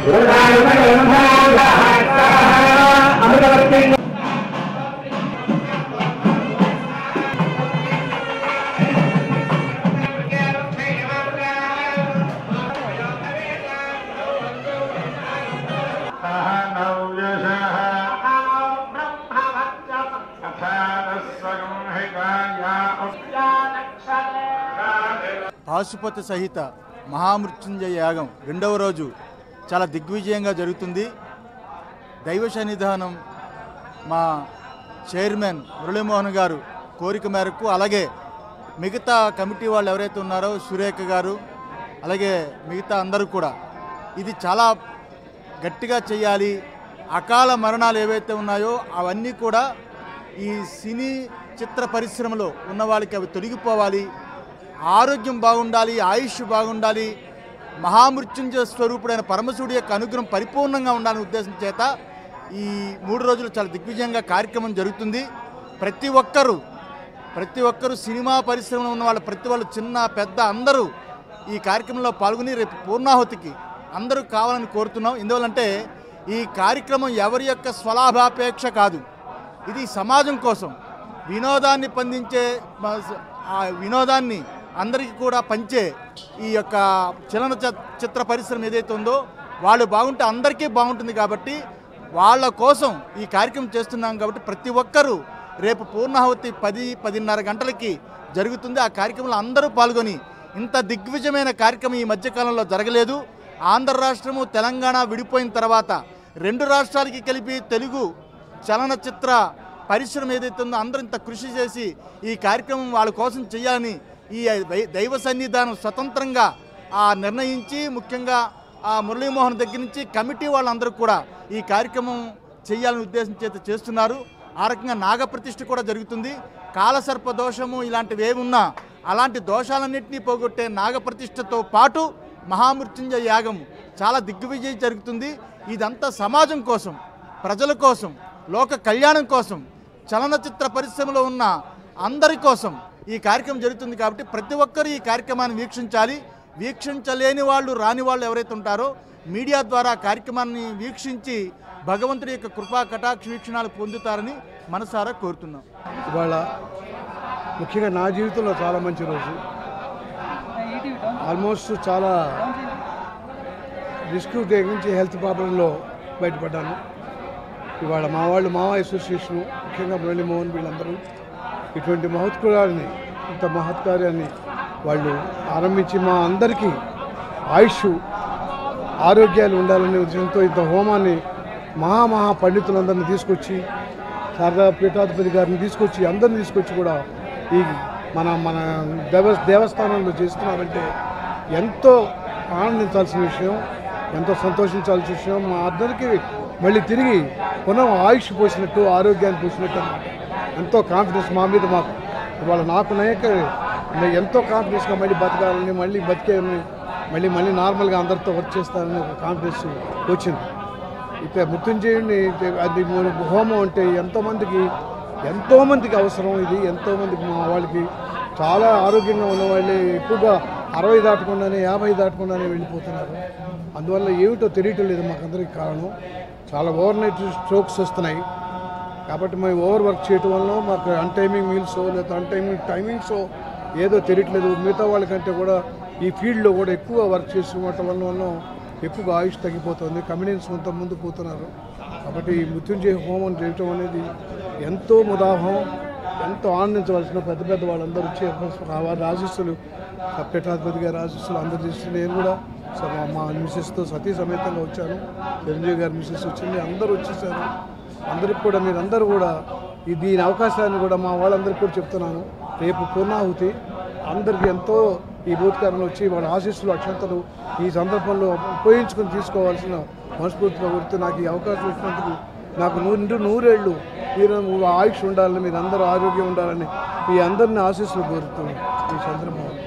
పాశుపతి సహిత మహామృత్యుంజయ యాగం రెండవ రోజు చాలా దిగ్విజయంగా జరుగుతుంది దైవ సన్నిధానం మా చైర్మన్ మురళీమోహన్ గారు కోరిక మేరకు అలాగే మిగతా కమిటీ వాళ్ళు ఎవరైతే ఉన్నారో సురేఖ గారు అలాగే మిగతా అందరూ కూడా ఇది చాలా గట్టిగా చేయాలి అకాల మరణాలు ఏవైతే ఉన్నాయో అవన్నీ కూడా ఈ సినీ చిత్ర పరిశ్రమలో ఉన్న వాళ్ళకి అవి తొలగిపోవాలి ఆరోగ్యం బాగుండాలి ఆయుష్ బాగుండాలి మహామృత్యుంజయ స్వరూపుడైన పరమశివుడి యొక్క అనుగ్రహం పరిపూర్ణంగా ఉండాలనే ఉద్దేశం చేత ఈ మూడు రోజులు చాలా దిగ్విజయంగా కార్యక్రమం జరుగుతుంది ప్రతి ఒక్కరూ ప్రతి ఒక్కరూ సినిమా పరిశ్రమలో ఉన్న వాళ్ళు ప్రతి వాళ్ళు చిన్న పెద్ద అందరూ ఈ కార్యక్రమంలో పాల్గొని రేపు పూర్ణాహుతికి అందరూ కావాలని కోరుతున్నాం ఎందువల్లంటే ఈ కార్యక్రమం ఎవరి యొక్క స్వలాభాపేక్ష కాదు ఇది సమాజం కోసం వినోదాన్ని పండించే మ- ఆ వినోదాన్ని అందరికీ కూడా పంచే ఈ యొక్క చలన చ- చిత్ర పరిశ్రమ ఏదైతే ఉందో వాళ్ళు బాగుంటే అందరికీ బాగుంటుంది కాబట్టి వాళ్ళ కోసం ఈ కార్యక్రమం చేస్తున్నాం కాబట్టి ప్రతి ఒక్కరూ రేపు పూర్ణాహుతి పది పదిన్నర గంటలకి జరుగుతుంది ఆ కార్యక్రమంలో అందరూ పాల్గొని ఇంత దిగ్విజయమైన కార్యక్రమం ఈ మధ్యకాలంలో జరగలేదు ఆంధ్ర రాష్ట్రము తెలంగాణ విడిపోయిన తర్వాత రెండు రాష్ట్రాలకి కలిపి తెలుగు చలనచిత్ర పరిశ్రమ ఏదైతే ఉందో అందరూ ఇంత కృషి చేసి ఈ కార్యక్రమం వాళ్ళ కోసం చేయాలని ఈ దై- దైవ సన్నిధానం స్వతంత్రంగా ఆ నిర్ణయించి ముఖ్యంగా ఆ మురళీమోహన్ దగ్గర నుంచి కమిటీ వాళ్ళందరూ కూడా ఈ కార్యక్రమం చేయాలని ఉద్దేశం చేత చేస్తున్నారు ఆ రకంగా నాగప్రతిష్ఠ కూడా జరుగుతుంది కాలసర్ప దోషము ఇలాంటివి ఏమి ఉన్నా అలాంటి దోషాలన్నింటినీ పోగొట్టే నాగప్రతిష్ఠతో పాటు మహామృత్యుంజయ యాగం చాలా దిగ్విజయం జరుగుతుంది ఇదంతా సమాజం కోసం ప్రజల కోసం లోక కళ్యాణం కోసం చలనచిత్ర పరిశ్రమలో ఉన్న అందరి కోసం ఈ కార్యక్రమం జరుగుతుంది కాబట్టి ప్రతి ఒక్కరూ ఈ కార్యక్రమాన్ని వీక్షించాలి వీక్షించలేని వాళ్ళు రాని వాళ్ళు ఎవరైతే ఉంటారో మీడియా ద్వారా కార్యక్రమాన్ని వీక్షించి భగవంతుడి యొక్క కృపా కటాక్ష వీక్షణాలు పొందుతారని మనసారా కోరుతున్నాం ఇవాళ ముఖ్యంగా నా జీవితంలో చాలా మంచి రోజు ఆల్మోస్ట్ చాలా రిస్క్ తెగించి హెల్త్ ప్రాబ్లంలో బయటపడ్డాను ఇవాళ మా వాళ్ళు మా అసోసియేషను ముఖ్యంగా మురళీమోహన్ వీళ్ళందరూ ఇటువంటి మహత్కారాన్ని ఇంత మహత్కార్యాన్ని వాళ్ళు ఆరంభించి మా అందరికీ ఆయుష్ ఆరోగ్యాలు ఉండాలనే ఉద్దేశంతో ఇంత హోమాన్ని మహామహా పండితులందరినీ తీసుకొచ్చి శారదా పీఠాధిపతి గారిని తీసుకొచ్చి అందరిని తీసుకొచ్చి కూడా ఈ మన మన దేవ దేవస్థానంలో చేస్తున్నారంటే ఎంతో ఆనందించాల్సిన విషయం ఎంతో సంతోషించాల్సిన విషయం మా అందరికీ మళ్ళీ తిరిగి పునః ఆయుష్ పోసినట్టు ఆరోగ్యాన్ని పోసినట్టు అన్నమాట ఎంతో కాన్ఫిడెన్స్ మా మీద మాకు ఇవాళ నాకు నాయక నేను ఎంతో కాన్ఫిడెన్స్గా మళ్ళీ బతకాలని మళ్ళీ బతికేయాలని మళ్ళీ మళ్ళీ నార్మల్గా అందరితో వర్క్ చేస్తారని ఒక కాన్ఫిడెన్స్ వచ్చింది ఇక మృత్యుంజయుడిని అది మూడు హోమం అంటే ఎంతోమందికి ఎంతోమందికి అవసరం ఇది ఎంతోమందికి మా వాళ్ళకి చాలా ఆరోగ్యంగా ఉన్న వాళ్ళే ఎక్కువగా అరవై దాటకుండానే యాభై దాటకుండానే వెళ్ళిపోతున్నారు అందువల్ల ఏమిటో తెలియటం లేదు మాకందరికి కారణం చాలా ఓవర్ నైట్ స్ట్రోక్స్ వస్తున్నాయి కాబట్టి మేము ఓవర్ వర్క్ చేయటం వల్ల మాకు అన్ టైమింగ్ మీల్స్ లేదా అన్ టైమింగ్ టైమింగ్స్ ఏదో తెలియట్లేదు మిగతా వాళ్ళకంటే కూడా ఈ ఫీల్డ్లో కూడా ఎక్కువ వర్క్ చేసుకోవటం వల్ల వల్ల ఎక్కువగా ఆయుష్ తగ్గిపోతుంది కమ్యూనిటీస్ కొంత ముందు పోతున్నారు కాబట్టి ఈ మృత్యుంజయ హోమం చేయటం అనేది ఎంతో ముదాహం ఎంతో ఆనందించవలసిన పెద్ద పెద్ద వాళ్ళందరూ వచ్చి వారి ఆశీస్సులు ఆ పీఠాధిపతి గారి ఆశీస్సులు అందరు తీసుకుని నేను కూడా సో మా- మా మిస్సెస్తో సతీ సమేతంగా వచ్చాను చిరంజీవి గారి మిస్సెస్ వచ్చింది అందరూ వచ్చేసారు అందరికి కూడా మీరందరూ కూడా ఈ దీని అవకాశాన్ని కూడా మా వాళ్ళందరికీ కూడా చెప్తున్నాను రేపు పూర్ణాహుతి అందరికీ ఎంతో ఈ భూతకారంలో వచ్చి వాళ్ళ ఆశీస్సులు అక్షంతలు ఈ సందర్భంలో ఉపయోగించుకొని తీసుకోవాల్సిన మనస్ఫూర్తిగా కోరుతూ నాకు ఈ అవకాశం ఇచ్చినందుకు నాకు నూరు నూరేళ్ళు మీరు ఆయుష్ ఉండాలని మీరు అందరూ ఆరోగ్యం ఉండాలని మీ అందరిని ఆశీస్సులు కోరుతూ ఈ సందర్భంలో